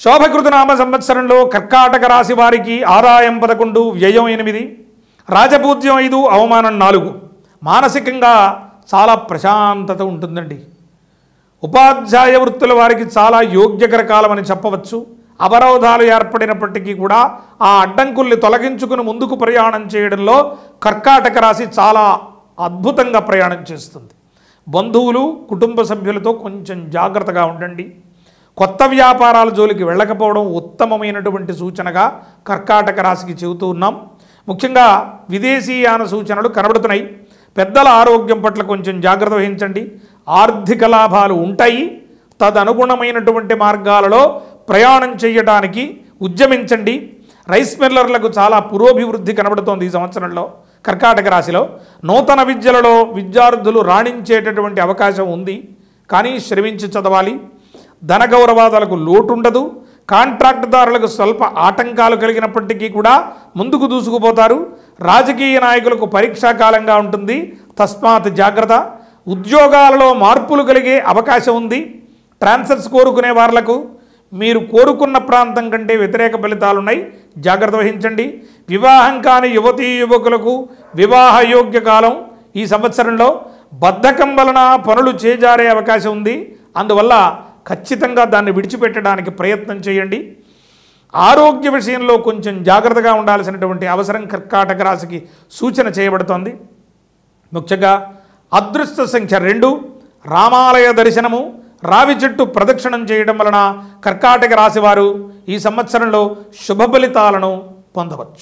శోభకృతనామ సంవత్సరంలో కర్కాటక రాశి వారికి ఆదాయం పదకొండు వ్యయం ఎనిమిది రాజపూజ్యం ఐదు అవమానం నాలుగు మానసికంగా చాలా ప్రశాంతత ఉంటుందండి ఉపాధ్యాయ వృత్తుల వారికి చాలా యోగ్యకర కాలమని చెప్పవచ్చు అవరోధాలు ఏర్పడినప్పటికీ కూడా ఆ అడ్డంకుల్ని తొలగించుకుని ముందుకు ప్రయాణం చేయడంలో కర్కాటక రాశి చాలా అద్భుతంగా ప్రయాణం చేస్తుంది బంధువులు కుటుంబ సభ్యులతో కొంచెం జాగ్రత్తగా ఉండండి కొత్త వ్యాపారాల జోలికి వెళ్ళకపోవడం ఉత్తమమైనటువంటి సూచనగా కర్కాటక రాశికి చెబుతూ ఉన్నాం ముఖ్యంగా విదేశీయాన సూచనలు కనబడుతున్నాయి పెద్దల ఆరోగ్యం పట్ల కొంచెం జాగ్రత్త వహించండి ఆర్థిక లాభాలు ఉంటాయి తదనుగుణమైనటువంటి మార్గాలలో ప్రయాణం చేయడానికి ఉద్యమించండి రైస్ మిల్లర్లకు చాలా పురోభివృద్ధి కనబడుతోంది ఈ సంవత్సరంలో కర్కాటక రాశిలో నూతన విద్యలలో విద్యార్థులు రాణించేటటువంటి అవకాశం ఉంది కానీ శ్రమించి చదవాలి ధన గౌరవాదాలకు లోటుండదు కాంట్రాక్టుదారులకు స్వల్ప ఆటంకాలు కలిగినప్పటికీ కూడా ముందుకు దూసుకుపోతారు రాజకీయ నాయకులకు పరీక్షా కాలంగా ఉంటుంది తస్మాత్ జాగ్రత్త ఉద్యోగాలలో మార్పులు కలిగే అవకాశం ఉంది ట్రాన్స్ఫర్స్ కోరుకునే వాళ్లకు మీరు కోరుకున్న ప్రాంతం కంటే వ్యతిరేక ఫలితాలున్నాయి జాగ్రత్త వహించండి వివాహం కాని యువతీ యువకులకు వివాహ యోగ్య కాలం ఈ సంవత్సరంలో బద్ధకం వలన పనులు చేజారే అవకాశం ఉంది అందువల్ల ఖచ్చితంగా దాన్ని విడిచిపెట్టడానికి ప్రయత్నం చేయండి ఆరోగ్య విషయంలో కొంచెం జాగ్రత్తగా ఉండాల్సినటువంటి అవసరం కర్కాటక రాశికి సూచన చేయబడుతోంది ముఖ్యంగా అదృష్ట సంఖ్య రెండు రామాలయ దర్శనము రావి చెట్టు ప్రదక్షిణం చేయడం వలన కర్కాటక రాశివారు ఈ సంవత్సరంలో శుభ ఫలితాలను పొందవచ్చు